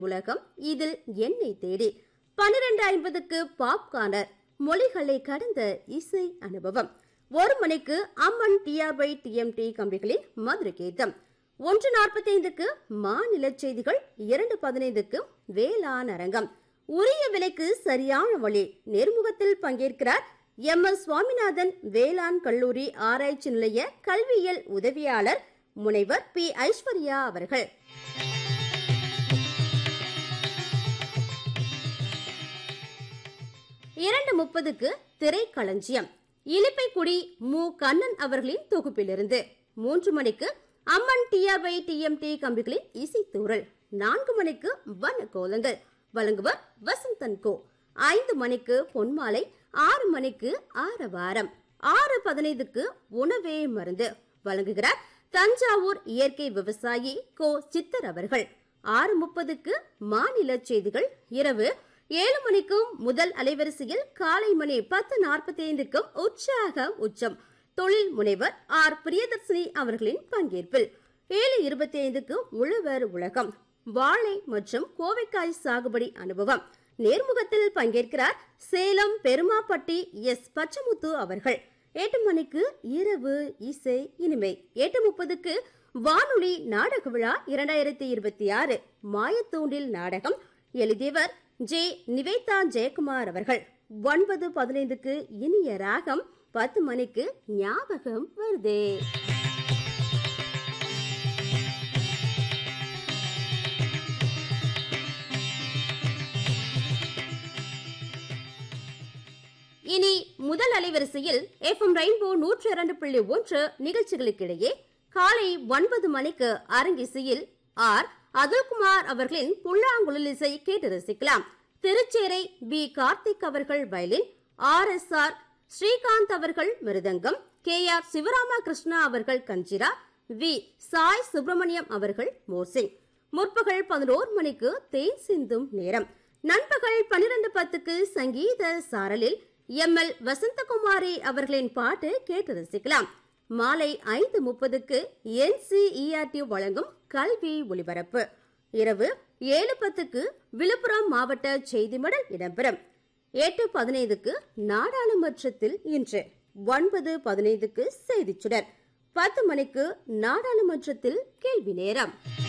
உலகம் இதில் என்னை தேடி பன்னிரண்டு ஐம்பதுக்கு பாப்கார்னர் மொழிகளை கடந்த இசை அனுபவம் ஒரு மணிக்கு அம்மன் டிஆர்பை டிஎம்டி கம்பிகளின் மதுரை கீதம் ஒன்று நாற்பத்தைந்துக்கு மாநில செய்திகள் இரண்டு பதினைந்துக்கு வேளாண் அரங்கம் உரிய விலைக்கு சரியான வழி நேர்முகத்தில் பங்கேற்கிறார் எம் எஸ் சுவாமிநாதன் வேளாண் கல்லூரி ஆராய்ச்சி நிலைய கல்வியியல் உதவியாளர் முனைவர் பி ஐஸ்வர்யா அவர்கள் இரண்டு முப்பதுக்கு திரைக்களஞ்சியம் இலிப்பைக்குடி மு கண்ணன் அவர்களின் தொகுப்பிலிருந்து மூன்று மணிக்கு அம்மன் டிஆர்வை டிஎம்டி கம்பிகளின் இசைத்தூரல் நான்கு மணிக்கு வண்ண கோலங்கள் வழங்குவர் வசந்தன் கோ ஐந்து மணிக்கு பொன்மாலை ஆறு மணிக்கு ஆரவாரம் ஆறு பதினைந்துக்கு உணவே மருந்து வழங்குகிறார் தஞ்சாவூர் இயற்கை விவசாயி கோ சித்தர் அவர்கள் ஆறு முப்பதுக்கு மாநில செய்திகள் இரவு ஏழு மணிக்கும் முதல் அலைவரிசையில் காலை மணி பத்து நாற்பத்தி ஐந்துக்கும் உற்சாக உச்சம் தொழில் முனைவர் ஆர் பிரியதர்சினி அவர்களின் பங்கேற்பில் ஏழு இருபத்தி ஐந்துக்கு உழவர் உலகம் வாழை மற்றும் கோவைக்காய் சாகுபடி அனுபவம் நேர்முகத்தில் பங்கேற்கிறார் சேலம் பெருமாப்பட்டி எஸ் பச்சமுத்து அவர்கள் எட்டு மணிக்கு இரவு இசை இனிமை எட்டு முப்பதுக்கு வானொலி நாடக விழா இரண்டாயிரத்தி இருபத்தி ஆறு மாயத்தூண்டில் நாடகம் எழுதியவர் ஜே நிவேதா ஜெயக்குமார் அவர்கள் ஒன்பது பதினைந்துக்கு இனிய ராகம் பத்து மணிக்கு ஞாபகம் வருதே இனி முதல் அலைவரிசையில் எஃப்எம் ரெயின்போ நூற்று இரண்டு புள்ளி ஒன்று நிகழ்ச்சிகளுக்கிடையே காலை ஒன்பது மணிக்கு அரங்கிசையில் ஆர் அதுல்குமார் அவர்களின் புல்லாங்குழல் இசை கேட்டு ரசிக்கலாம் திருச்சேரை பி கார்த்திக் அவர்கள் violin R S R Srikanth அவர்கள் மிருதங்கம் கே ஆர் சிவராம கிருஷ்ணா அவர்கள் கஞ்சிரா வி சாய் சுப்பிரமணியம் அவர்கள் மோர்சிங் முற்பகல் பதினோரு மணிக்கு தேன் சிந்தும் நேரம் நண்பகல் பனிரெண்டு பத்துக்கு சங்கீத சாரலில் எம் எல் வசந்தகுமாரி அவர்களின் பாட்டு கேட்டு ரசிக்கலாம் மாலை ஐந்து முப்பதுக்கு என்சிஇஆர்டி வழங்கும் கல்வி ஒலிபரப்பு இரவு ஏழு பத்துக்கு விழுப்புரம் மாவட்ட செய்தி மடல் இடம்பெறும் எட்டு பதினைந்துக்கு நாடாளுமன்றத்தில் இன்று ஒன்பது பதினைந்துக்கு செய்திச் சுடர் பத்து மணிக்கு நாடாளுமன்றத்தில் கேள்வி நேரம்